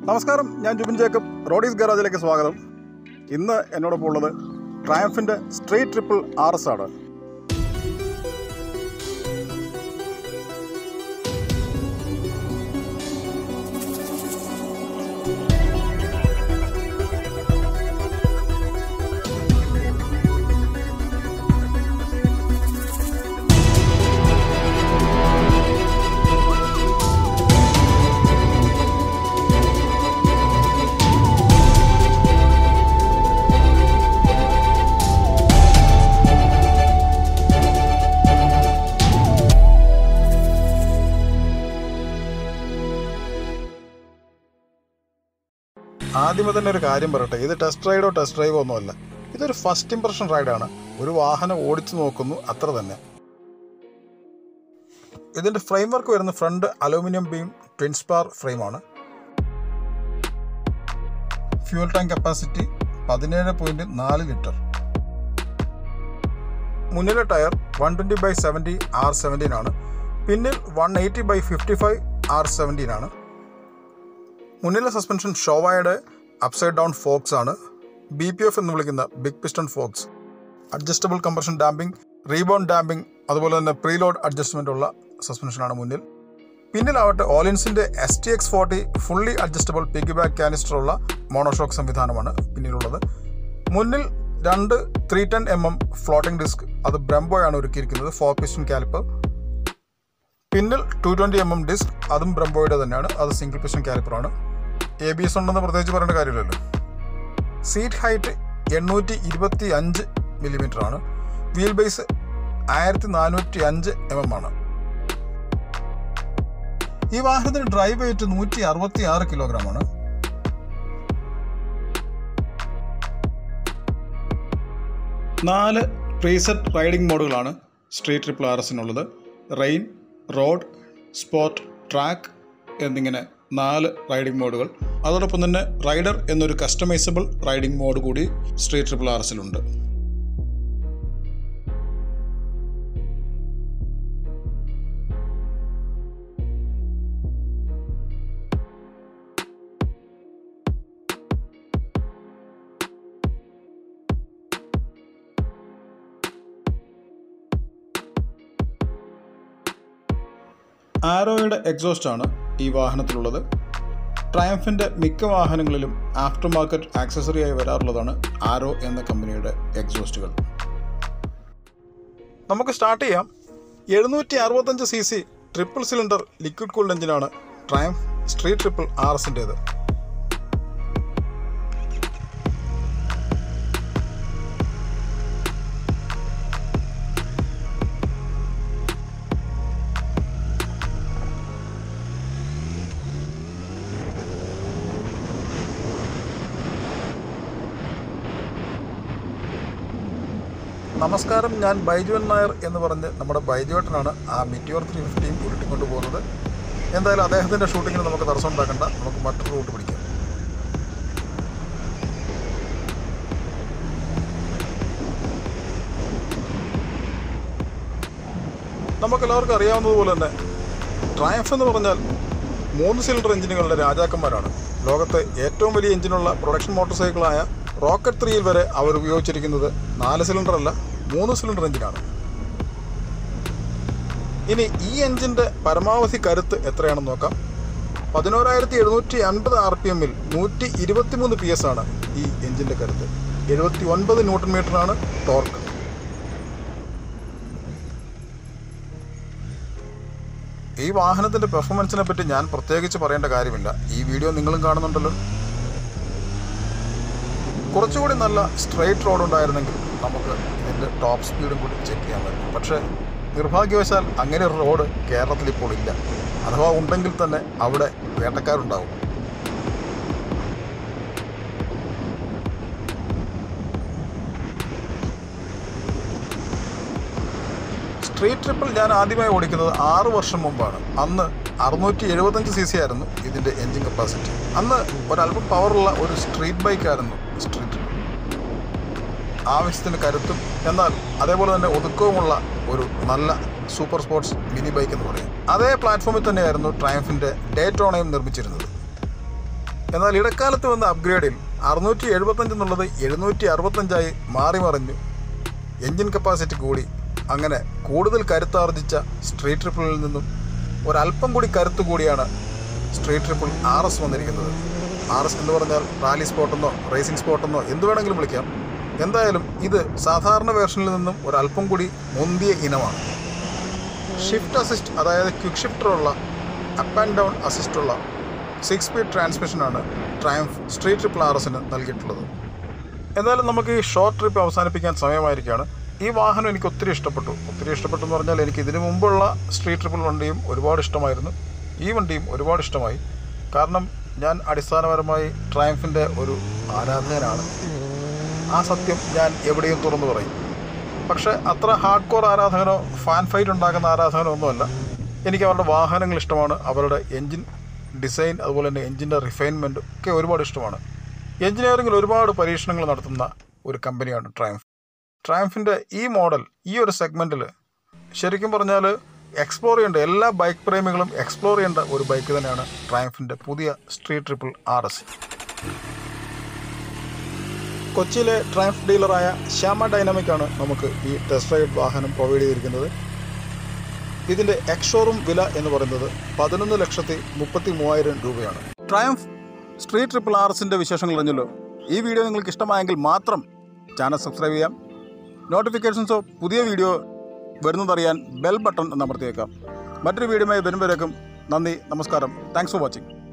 നമസ്കാരം ഞാൻ Jubin Jacob Roadies ഗാരാജിലേക്ക് സ്വാഗതം ഇന്ന് എന്നോടൊപ്പം ഉള്ളത് ട്രയംഫിൻ്റെ സ്ട്രീറ്റ് ട്രിപ്പിൾ ആർ എസ് ആണ് ആദ്യമേ തന്നെ ഒരു കാര്യം പറയട്ടെ ഇത് ടെസ്റ്റ് റൈഡോ ടെസ്റ്റ് ഡ്രൈവോ ഒന്നുമല്ല ഇതൊരു ഫസ്റ്റ് ഇംപ്രഷൻ റൈഡാണ് ഒരു വാഹനം ഓടിച്ചു നോക്കുന്നു അത്ര തന്നെ ഇതിൻ്റെ ഫ്രെയിം വർക്ക് വരുന്ന front aluminium beam twin spar ഫ്രെയിമാണ് ഫ്യൂൽ ടാങ്ക് കപ്പാസിറ്റി പതിനേഴ് പോയിന്റ് നാല് ലിറ്റർ മുന്നിലെ tyre one twenty by seventy R seventeen ആണ് പിന്നിൽ one eighty by fifty five R seventeen ആണ് മുന്നിലെ സസ്പെൻഷൻ ഷോവായുടെ അപ്സൈഡ് ഡൗൺ ഫോക്സ് ആണ് ബി പി എഫ് എന്ന് വിളിക്കുന്ന big piston forks adjustable compression damping rebound damping അതുപോലെ തന്നെ പ്രീലോഡ് അഡ്ജസ്റ്റ്മെൻ്റ് ഉള്ള സസ്പെൻഷനാണ് മുന്നിൽ പിന്നിലാവട്ടെ ഓലിൻസിൻ്റെ S T X forty fully adjustable piggyback canister ഉള്ള മോണോഷോക്ക് സംവിധാനമാണ് പിന്നിലുള്ളത് മുന്നിൽ രണ്ട് three ten M M floating disc അത് ബ്രംബോയാണ് ഒരുക്കിയിരിക്കുന്നത് ഫോർ പിസ്റ്റൺ കാലിപ്പർ പിന്നിൽ two twenty M M disc അതും ബ്രംബോയുടെ തന്നെയാണ് അത് സിംഗിൾ പിസ്റ്റൺ കാലിപ്പറാണ് എ ബി എസ് ഉണ്ടെന്ന് പ്രത്യേകിച്ച് പറയേണ്ട കാര്യമില്ലല്ലോ സീറ്റ് ഹൈറ്റ് എണ്ണൂറ്റി ഇരുപത്തി അഞ്ച് മില്ലിമീറ്റർ ആണ് വീൽ ബേസ് ആയിരത്തി നാനൂറ്റി അഞ്ച് എം എം ആണ് ഈ വാഹനത്തിന് ഡ്രൈവ് വെയിറ്റ് നൂറ്റി അറുപത്തി ആറ് കിലോഗ്രാം ആണ് നാല് പ്രീസെറ്റ് റൈഡിംഗ് മോഡുകളാണ് സ്ട്രീറ്റ് ട്രിപ്പിൾ ആർ എസിനുള്ളത് റെയിൻ റോഡ് സ്പോട്ട് ട്രാക്ക് എന്നിങ്ങനെ നാല് റൈഡിംഗ് മോഡുകൾ അതോടൊപ്പം തന്നെ റൈഡർ എന്നൊരു കസ്റ്റമൈസബിൾ റൈഡിംഗ് മോഡ് കൂടി സ്ട്രീറ്റ് ട്രിപ്പിൾ ആർ എസിലുണ്ട് ആരോയുടെ എക്സോസ്റ്റ് ആണ് ഈ വാഹനത്തിലുള്ളത് ട്രയംഫിൻ്റെ മിക്ക വാഹനങ്ങളിലും ആഫ്റ്റർ മാർക്കറ്റ് ആക്സസറിയായി വരാറുള്ളതാണ് ആരോ എന്ന കമ്പനിയുടെ എക്സോസ്റ്റുകൾ നമുക്ക് സ്റ്റാർട്ട് ചെയ്യാം എഴുന്നൂറ്റി അറുപത്തഞ്ച് C C triple cylinder liquid cooled എഞ്ചിനാണ് ട്രയംഫ് സ്ട്രീറ്റ് ട്രിപ്പിൾ ആർ എസിൻ്റേത് നമസ്കാരം ഞാൻ ബൈജുവൻ നായർ എന്ന് പറഞ്ഞ് നമ്മുടെ ബൈജുവേട്ടനാണ് ആ മിറ്റിയോർ ത്രീ ഫിഫ്റ്റിയും ഉരുട്ടിക്കൊണ്ട് പോകുന്നത് എന്തായാലും അദ്ദേഹത്തിൻ്റെ ഷൂട്ടിങ്ങിന് നമുക്ക് തടസ്സം ഉണ്ടാക്കണ്ട നമുക്ക് മറ്റൊരു റൂട്ട് പിടിക്കാം നമുക്ക് എല്ലാവർക്കും അറിയാവുന്നതുപോലെ തന്നെ ട്രയംഫ് എന്ന് പറഞ്ഞാൽ മൂന്ന് സിലിണ്ടർ എഞ്ചിനുകളുടെ രാജാക്കന്മാരാണ് ലോകത്തെ ഏറ്റവും വലിയ എഞ്ചിനുള്ള പ്രൊഡക്ഷൻ മോട്ടോർ സൈക്കിളായ റോക്കറ്റ് ത്രീയിൽ വരെ അവർ ഉപയോഗിച്ചിരിക്കുന്നത് നാല് സിലിണ്ടർ അല്ല മൂന്ന് സിലിണ്ടർ എഞ്ചിനാണ് ഇനി ഈ എഞ്ചിൻ്റെ പരമാവധി കരുത്ത് എത്രയാണെന്ന് നോക്കാം പതിനോരായിരത്തി എഴുന്നൂറ്റി അൻപത് ആർ പി എമ്മിൽ നൂറ്റി ഇരുപത്തിമൂന്ന് പി എസ് ആണ് ഈ എഞ്ചിൻ്റെ കരുത്ത് എഴുപത്തി ഒൻപത് ന്യൂട്ടൺ മീറ്ററാണ് ടോർക്ക് ഈ വാഹനത്തിൻ്റെ പെർഫോമൻസിനെ പറ്റി ഞാൻ പ്രത്യേകിച്ച് പറയേണ്ട കാര്യമില്ല ഈ വീഡിയോ നിങ്ങളും കാണുന്നുണ്ടല്ലോ കുറച്ചുകൂടി നല്ല സ്ട്രെയിറ്റ് റോഡ് ഉണ്ടായിരുന്നെങ്കിൽ നമുക്ക് ഇതിൻ്റെ ടോപ്പ് സ്പീഡും കൂടി ചെക്ക് ചെയ്യാമായിരുന്നു പക്ഷേ നിർഭാഗ്യവശാൽ അങ്ങനെ ഒരു റോഡ് കേരളത്തിൽ ഇപ്പോൾ ഇല്ല അഥവാ ഉണ്ടെങ്കിൽ തന്നെ അവിടെ വേട്ടക്കാരുണ്ടാവും സ്ട്രീറ്റ് ട്രിപ്പിൽ ഞാൻ ആദ്യമായി ഓടിക്കുന്നത് ആറ് വർഷം മുമ്പാണ് അന്ന് അറുന്നൂറ്റി എഴുപത്തഞ്ച് സി സി ആയിരുന്നു ഇതിൻ്റെ എൻജിൻ കപ്പാസിറ്റി അന്ന് ഒരല്പം പവറുള്ള ഒരു സ്ട്രീറ്റ് ബൈക്കായിരുന്നു സ്ട്രീറ്റ് ട്രിപ്പിൾ ആവശ്യത്തിന് കരുത്തും എന്നാൽ അതേപോലെ തന്നെ ഒതുക്കവുമുള്ള ഒരു നല്ല സൂപ്പർ സ്പോർട്സ് മിനി ബൈക്ക് എന്ന് പറയും അതേ പ്ലാറ്റ്ഫോമിൽ തന്നെയായിരുന്നു ട്രയംഫിൻ്റെ ഡേറ്റോണയും നിർമ്മിച്ചിരുന്നത് എന്നാൽ ഇടക്കാലത്ത് വന്ന അപ്ഗ്രേഡിൽ അറുന്നൂറ്റി എഴുപത്തഞ്ച് എന്നുള്ളത് എഴുന്നൂറ്റി അറുപത്തഞ്ചായി മാറി മറിഞ്ഞു എൻജിൻ കപ്പാസിറ്റി കൂടി അങ്ങനെ കൂടുതൽ കരുത്താർജിച്ച സ്ട്രീറ്റ് ട്രിപ്പിളിൽ നിന്നും ഒരല്പം കൂടി കരുത്ത് കൂടിയാണ് സ്ട്രീറ്റ് ട്രിപ്പിൾ ആർ എസ് വന്നിരിക്കുന്നത് ആർ എസ് എന്ന് പറഞ്ഞാൽ റാലി സ്പോട്ടെന്നോ റേസിംഗ് സ്പോട്ടെന്നോ എന്ത് വേണമെങ്കിലും വിളിക്കാം എന്തായാലും ഇത് സാധാരണ വേർഷനിൽ നിന്നും ഒരല്പം കൂടി മുന്തിയ ഇനമാണ് ഷിഫ്റ്റ് അസിസ്റ്റ് അതായത് ക്വിക്ക് ഷിഫ്റ്ററുള്ള അപ്പ് ആൻഡ് ഡൗൺ അസിസ്റ്റുള്ള സിക്സ് സ്പീഡ് ട്രാൻസ്മിഷനാണ് ട്രയംഫ് സ്ട്രീറ്റ് ട്രിപ്പിൾ ആർ എസിന് നൽകിയിട്ടുള്ളത് എന്തായാലും നമുക്ക് ഈ ഷോർട്ട് ട്രിപ്പ് അവസാനിപ്പിക്കാൻ സമയമായിരിക്കുകയാണ് ഈ വാഹനം എനിക്ക് ഒത്തിരി ഇഷ്ടപ്പെട്ടു ഒത്തിരി ഇഷ്ടപ്പെട്ടു എന്ന് പറഞ്ഞാൽ എനിക്ക് ഇതിനു മുമ്പുള്ള സ്ട്രീറ്റ് ട്രിപ്പിൾ വണ്ടിയും ഒരുപാട് ഇഷ്ടമായിരുന്നു ഈ വണ്ടിയും ഒരുപാട് ഇഷ്ടമായി കാരണം ഞാൻ അടിസ്ഥാനപരമായി ട്രയംഫിൻ്റെ ഒരു ആരാധകനാണ് ആ സത്യം ഞാൻ എവിടെയും തുറന്നു പറയും പക്ഷേ അത്ര ഹാർഡ് കോർ ആരാധകനോ ഫാൻ ഫൈറ്റ് ഉണ്ടാക്കുന്ന ആരാധകനോ ഒന്നുമല്ല എനിക്ക് അവരുടെ വാഹനങ്ങൾ ഇഷ്ടമാണ് അവരുടെ എൻജിൻ ഡിസൈൻ അതുപോലെ തന്നെ എൻജിൻ്റെ റിഫൈൻമെൻറ്റ് ഒക്കെ ഒരുപാട് ഇഷ്ടമാണ് എഞ്ചിനീയറിംഗിൽ ഒരുപാട് പരീക്ഷണങ്ങൾ നടത്തുന്ന ഒരു കമ്പനിയാണ് ട്രയംഫ് ട്രയംഫിൻ്റെ ഈ മോഡൽ ഈ ഒരു സെഗ്മെൻറ്റിൽ ശരിക്കും പറഞ്ഞാൽ എക്സ്പ്ലോർ ചെയ്യേണ്ട എല്ലാ ബൈക്ക് പ്രേമികളും എക്സ്പ്ലോർ ചെയ്യേണ്ട ഒരു ബൈക്ക് തന്നെയാണ് ട്രയംഫിൻ്റെ പുതിയ സ്ട്രീറ്റ് ട്രിപ്പിൾ ആർ എസ് കൊച്ചിയിലെ ട്രയംഫ് ഡീലറായ ശ്യാമ ഡൈനാമിക് ആണ് നമുക്ക് ഈ ടെസ്റ്റ് റൈഡ് വാഹനം പ്രൊവൈഡ് ചെയ്തിരിക്കുന്നത് ഇതിൻ്റെ എക്സ്ഷോറൂം വില എന്ന് പറയുന്നത് പതിനൊന്ന് ലക്ഷത്തി മുപ്പത്തി മൂവായിരം രൂപയാണ് ട്രയംഫ് സ്ട്രീറ്റ് ട്രിപ്പിൾ ആർ എസിൻ്റെ വിശേഷങ്ങൾ അറിഞ്ഞല്ലോ ഈ വീഡിയോ നിങ്ങൾക്ക് ഇഷ്ടമായെങ്കിൽ മാത്രം ചാനൽ സബ്സ്ക്രൈബ് ചെയ്യാം നോട്ടിഫിക്കേഷൻസോ പുതിയ വീഡിയോ വരുന്നതറിയാൻ ബെൽ ബട്ടൺ എന്ന് അമർത്തിയേക്കാം മറ്റൊരു വീഡിയോയുമായി വരുമ്പോഴേക്കും നന്ദി നമസ്കാരം താങ്ക്സ് ഫോർ വാച്ചിങ്